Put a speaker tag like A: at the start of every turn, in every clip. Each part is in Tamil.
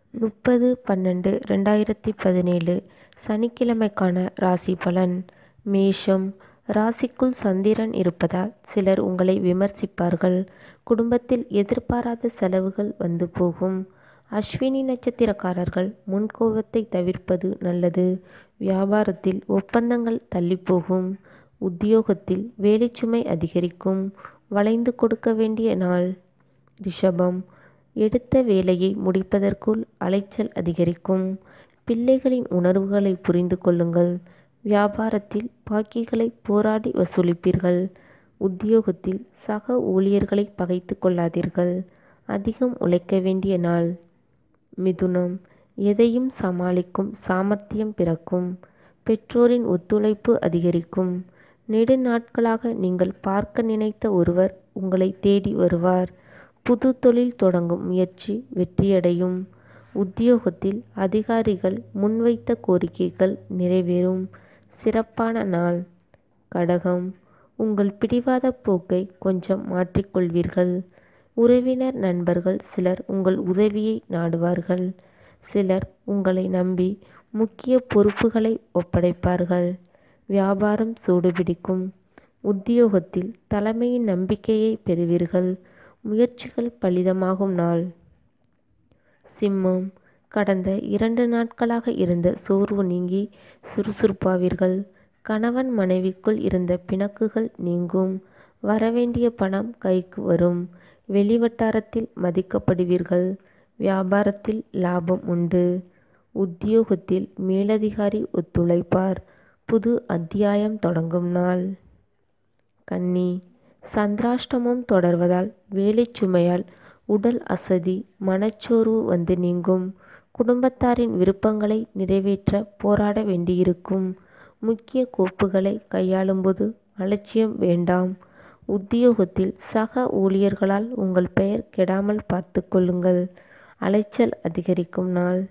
A: முப்பது பன்னெண்டு ரெண்டாயிரத்தி பதினேழு சனிக்கிழமைக்கான ராசி பலன் மேஷம் ராசிக்குள் சந்திரன் இருப்பதால் சிலர் உங்களை விமர்சிப்பார்கள் குடும்பத்தில் எதிர்பாராத செலவுகள் வந்து போகும் அஸ்வினி நட்சத்திரக்காரர்கள் முன்கோபத்தை தவிர்ப்பது நல்லது வியாபாரத்தில் ஒப்பந்தங்கள் தள்ளிப்போகும் உத்தியோகத்தில் வேலைச்சுமை அதிகரிக்கும் வளைந்து கொடுக்க வேண்டிய நாள் ரிஷபம் எடுத்த வேலையை முடிப்பதற்குள் அலைச்சல் அதிகரிக்கும் பிள்ளைகளின் உணர்வுகளை புரிந்து கொள்ளுங்கள் வியாபாரத்தில் பாக்கிகளை போராடி வசூலிப்பீர்கள் உத்தியோகத்தில் சக ஊழியர்களை பகைத்து கொள்ளாதீர்கள் அதிகம் உழைக்க வேண்டிய நாள் மிதுனம் எதையும் சமாளிக்கும் சாமர்த்தியம் பிறக்கும் பெற்றோரின் ஒத்துழைப்பு அதிகரிக்கும் நெடு நாட்களாக நீங்கள் பார்க்க நினைத்த ஒருவர் உங்களை தேடி வருவார் புது தொழில் தொடங்கும் முயற்சி வெற்றியடையும் உத்தியோகத்தில் அதிகாரிகள் முன்வைத்த கோரிக்கைகள் நிறைவேறும் சிறப்பான நாள் கடகம் உங்கள் பிடிவாத போக்கை கொஞ்சம் மாற்றிக்கொள்வீர்கள் உறவினர் நண்பர்கள் சிலர் உங்கள் உதவியை நாடுவார்கள் சிலர் உங்களை நம்பி முக்கிய பொறுப்புகளை ஒப்படைப்பார்கள் வியாபாரம் சூடுபிடிக்கும் உத்தியோகத்தில் தலைமையின் நம்பிக்கையை பெறுவீர்கள் முயற்சிகள் பலிதமாகும் நாள் சிம்மம் கடந்த இரண்டு நாட்களாக இருந்த சோர்வு நீங்கி சுறுசுறுப்பாவீர்கள் கணவன் மனைவிக்குள் இருந்த பிணக்குகள் நீங்கும் வரவேண்டிய பணம் கைக்கு வரும் வெளிவட்டாரத்தில் மதிக்கப்படுவீர்கள் வியாபாரத்தில் லாபம் உண்டு உத்தியோகத்தில் மேலதிகாரி ஒத்துழைப்பார் புது அத்தியாயம் தொடங்கும் நாள் கன்னி சந்திராஷ்டமம் தொடர்வதால் வேலை சுமையால் உடல் அசதி மனச்சோர்வு வந்து நீங்கும் குடும்பத்தாரின் விருப்பங்களை நிறைவேற்ற போராட வேண்டியிருக்கும் முக்கிய கோப்புகளை கையாளும்போது அலட்சியம் வேண்டாம் உத்தியோகத்தில் சக ஊழியர்களால் உங்கள் பெயர் கெடாமல் பார்த்து கொள்ளுங்கள் அலைச்சல் அதிகரிக்கும் நாள்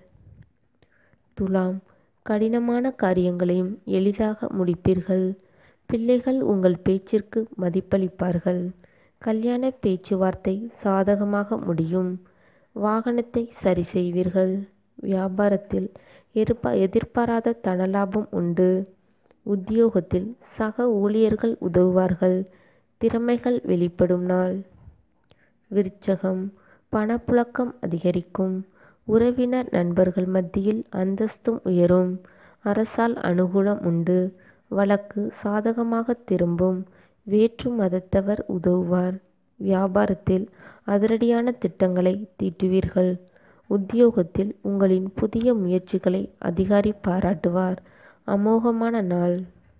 A: துலாம் கடினமான காரியங்களையும் எளிதாக முடிப்பீர்கள் பிள்ளைகள் உங்கள் பேச்சிற்கு மதிப்பளிப்பார்கள் கல்யாண பேச்சுவார்த்தை சாதகமாக முடியும் வாகனத்தை சரி செய்வீர்கள் வியாபாரத்தில் எதிர்பா எதிர்பாராத தனலாபம் உண்டு உத்தியோகத்தில் சக ஊழியர்கள் உதவுவார்கள் திறமைகள் வெளிப்படும் நாள் விருச்சகம் பணப்புழக்கம் அதிகரிக்கும் உறவினர் நண்பர்கள் மத்தியில் அந்தஸ்தும் உயரும் அரசால் அனுகூலம் உண்டு வழக்கு சாதகமாக திரும்பும் வேற்று மதத்தவர் உதவுவார் வியாபாரத்தில் அதிரடியான திட்டங்களை தீட்டுவீர்கள் உத்தியோகத்தில் உங்களின் புதிய முயற்சிகளை அதிகாரி பாராட்டுவார் அமோகமான நாள்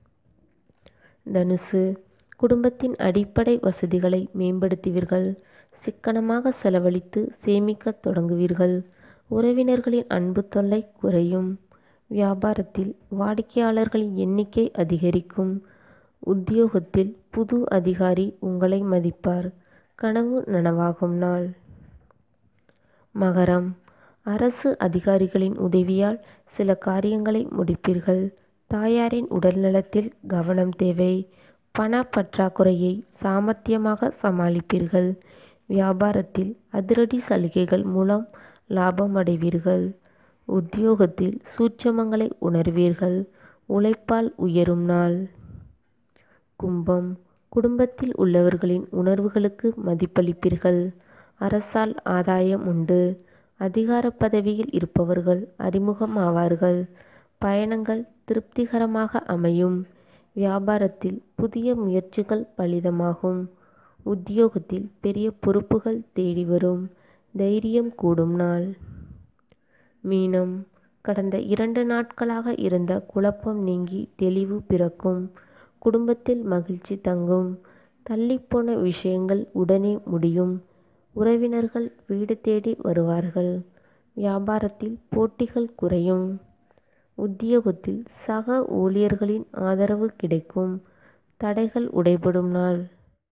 A: தனுசு குடும்பத்தின் அடிப்படை வசதிகளை மேம்படுத்துவீர்கள் சிக்கனமாக செலவழித்து சேமிக்கத் தொடங்குவீர்கள் உறவினர்களின் அன்பு தொல்லை குறையும் வியாபாரத்தில் வாடிக்கையாளர்களின் எண்ணிக்கை அதிகரிக்கும் உத்தியோகத்தில் புது அதிகாரி உங்களை மதிப்பார் கனவு நனவாகும் நாள் மகரம் அரசு அதிகாரிகளின் உதவியால் சில காரியங்களை முடிப்பீர்கள் தாயாரின் உடல்நலத்தில் கவனம் தேவை பண பற்றாக்குறையை சாமர்த்தியமாக சமாளிப்பீர்கள் வியாபாரத்தில் அதிரடி சலுகைகள் மூலம் லாபம் அடைவீர்கள் உத்தியோகத்தில் சூட்சமங்களை உணர்வீர்கள் உழைப்பால் உயரும் நாள் கும்பம் குடும்பத்தில் உள்ளவர்களின் உணர்வுகளுக்கு மதிப்பளிப்பீர்கள் அரசால் ஆதாயம் உண்டு அதிகார பதவியில் இருப்பவர்கள் அறிமுகமாவார்கள் பயணங்கள் திருப்திகரமாக அமையும் வியாபாரத்தில் புதிய முயற்சிகள் பலிதமாகும் உத்தியோகத்தில் பெரிய பொறுப்புகள் தேடி வரும் தைரியம் கூடும் நாள் மீனம் கடந்த இரண்டு நாட்களாக இருந்த குழப்பம் நீங்கி தெளிவு பிறக்கும் குடும்பத்தில் மகிழ்ச்சி தங்கும் தள்ளிப்போன விஷயங்கள் உடனே முடியும் உறவினர்கள் வீடு தேடி வருவார்கள் வியாபாரத்தில் போட்டிகள் குறையும் உத்தியோகத்தில் சக ஊழியர்களின் ஆதரவு கிடைக்கும் தடைகள் உடைபடும் நாள்